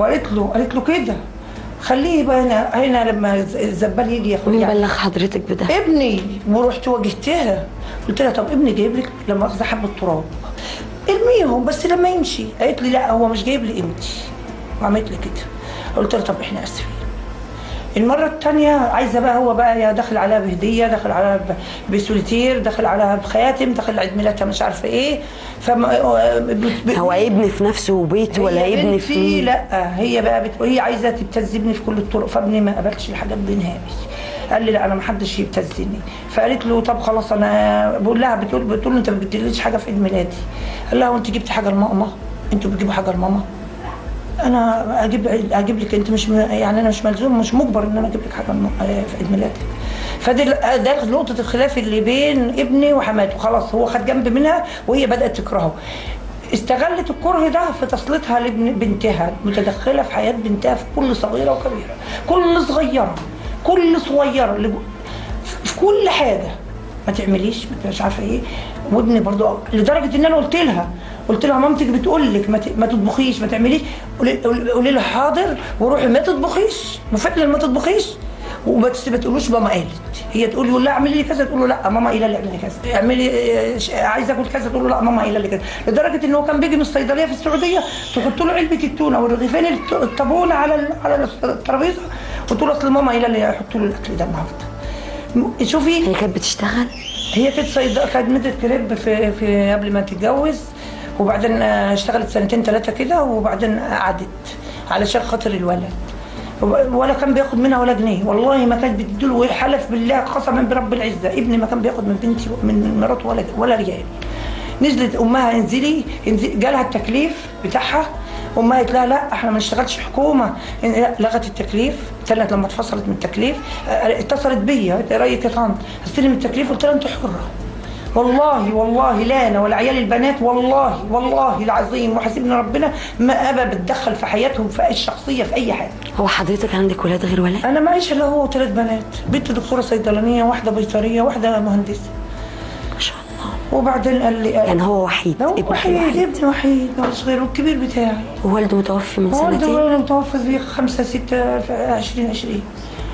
وقالت له قالت له كده خليه بقى هنا هنا لما الزبال يجي ياخد مين يعني بلغ حضرتك بده؟ ابني ورحت واجهتها قلت لها طب ابني جايب لك لما اخذ حبه تراب ارميهم بس لما يمشي قالت لي لا هو مش جايب لي قيمتي وعملت لي كده قلت لها طب احنا اسفين المرة الثانية عايزة بقى هو بقى يا داخل عليها بهدية داخل عليها ب- بسوليتير داخل عليها بخاتم داخل عيد ميلادها مش عارفة ايه فما ب- هو ابن في نفسه وبيت ولا هي ابن في بنتي مين؟ لا هي بقى بتقول هي عايزه تبتزني في كل الطرق فابني ما قبلش الحاجات دي نهائي قال لي لا انا ما حدش يبتزني فقالت له طب خلاص انا بقول لها بتقول بتقول له انت ما بتديليش حاجه في عيد ميلادي قال لها وانت جبت حاجه لماما انتوا بتجيبوا حاجه لماما انا اجيب اجيب لك انت مش م- يعني انا مش ملزوم مش مجبر ان انا اجيب لك حاجه لم- في عيد ميلادك فدي ال- ده نقطه الخلاف اللي بين ابني وحماته خلاص هو خد جنب منها وهي بدات تكرهه استغلت الكره ده في تسليطها لابن بنتها متدخله في حياه بنتها في كل صغيره وكبيره كل صغيره كل صغيره اللي جو- في كل حاجه ما تعمليش ما مش عارفه ايه وابني برضو لدرجه ان انا قلت لها قلت لها مامتك بتقول لك ما ت- ما تطبخيش ما تعمليش قولي- قولي قولي لها حاضر وروحي ما تطبخيش وفعلا ما تطبخيش وبس ما تقولوش ماما قالت هي تقول له لا اعملي لي كذا تقول له لا ماما قايله لي اعملي كذا اعملي آه، ش- عايزه اكل كذا تقول له لا ماما قايله لي كذا لدرجه ان هو كان بيجي من الصيدليه في السعوديه تحط له علبه التونه والرغيفين الت- الطابونه على ال- على الترابيزه وتقول له اصل ماما قايله لي حطوا له الاكل ده النهارده م- شوفي هي كانت بتشتغل؟ هي كانت صيدلة كانت مدة كريب في في قبل ما تتجوز وبعدين آه، اشتغلت سنتين ثلاثة كده وبعدين قعدت علشان خاطر الولد ولا كان بياخد منها ولا جنيه والله ما كانت بتديله وحلف بالله قسما برب العزة ابني ما كان بياخد من بنتي من مراته ولا ولا ريال نزلت امها انزلي انزلي جالها التكليف بتاعها امها قالت لها لا احنا ما نشتغلش حكومه لا، لغت التكليف طلعت لما اتفصلت من التكليف اه، اتصلت بيا قالت لي رايك يا طنط استلم التكليف قلت لها انت حره والله والله لا انا ولا عيال البنات والله والله العظيم وحاسبنا ربنا ما ابى بتدخل في حياتهم في الشخصيه في اي حاجه هو حضرتك عندك ولاد غير ولد؟ انا معيش الا هو وثلاث بنات بنت دكتوره صيدلانيه واحده بيطريه واحده مهندسه ما شاء الله وبعدين قال لي يعني هو وحيد لا ابنك وحيد الوحيد ابني وحيد هو صغير والكبير بتاعي ووالده متوفي من والده سنتين انا متوفى في 5 6 20 20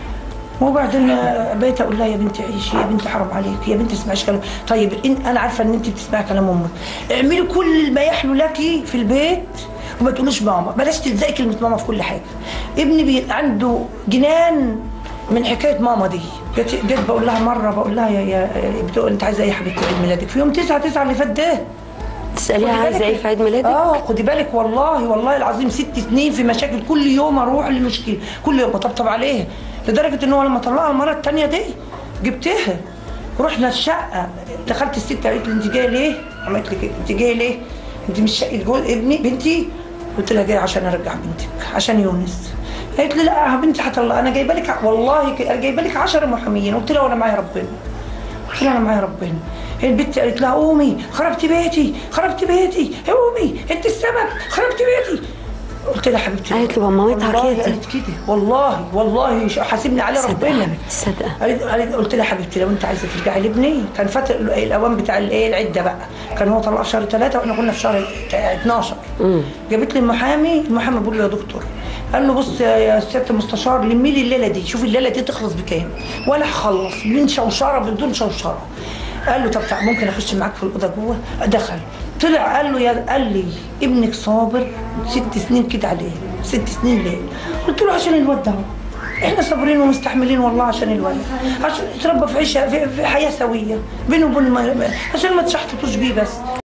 وبعدين بقيت اقول لها يا بنتي عيشي يا بنتي حرام عليك يا بنتي اسمعيش كلام طيب إن انا عارفه ان انت بتسمعي كلام امك اعملي كل ما يحلو لك في البيت وما تقوليش ماما بلاش تلزقي كلمه ماما في كل حاجه ابني بي عنده جنان من حكايه ماما دي جيت جيت بقول لها مره بقول لها يا يا بتقول انت عايزه ايه يا حبيبتي عيد ميلادك في يوم 9 9 اللي فات ده تساليها خدي عايزه بالك- ايه في عيد ميلادك؟ اه خدي بالك والله والله العظيم ست سنين في مشاكل كل يوم اروح لمشكله كل يوم بطبطب عليها لدرجه ان هو لما طلعها المره الثانيه دي جبتها رحنا الشقه دخلت الست قالت لي انت جايه ليه؟ عملت لي كده انت جايه ليه؟ انت مش شقه جوز ابني بنتي قلت لها جايه عشان ارجع بنتك عشان يونس قالت لي لا يا بنتي هطلع انا جايبه لك والله ك- جايبه لك 10 محاميين قلت لها وانا معايا ربنا قلت لها انا معايا ربنا البنت قالت لها قومي خربت بيتي خربت بيتي قومي انت السبب خربت بيتي قلت لها حبيبتي قالت له مامتها والله كده. قالت كده والله والله ش- حاسبني عليه صدقة ربنا حبيبتي، صدقة. قالت قالت- قلت لها حبيبتي لو انت عايزه ترجعي لابني كان فات ال- الاوان بتاع الايه العده بقى كان هو طلع في شهر ثلاثه واحنا كنا في شهر 12 جابت لي المحامي المحامي بيقول له يا دكتور قال له بص يا يا سياده المستشار لمي لي الليله دي شوف الليله دي تخلص بكام ولا هخلص من شوشره بدون شوشره قال له طب تعال ممكن اخش معاك في الاوضه جوه دخل طلع قال له يا قال لي ابنك صابر ست سنين كده عليه ست سنين ليه قلت له عشان الواد ده احنا صابرين ومستحملين والله عشان الولد عشان يتربى في عيشه في, في حياه سويه بينه وبين ما- عشان ما تشحططوش بيه بس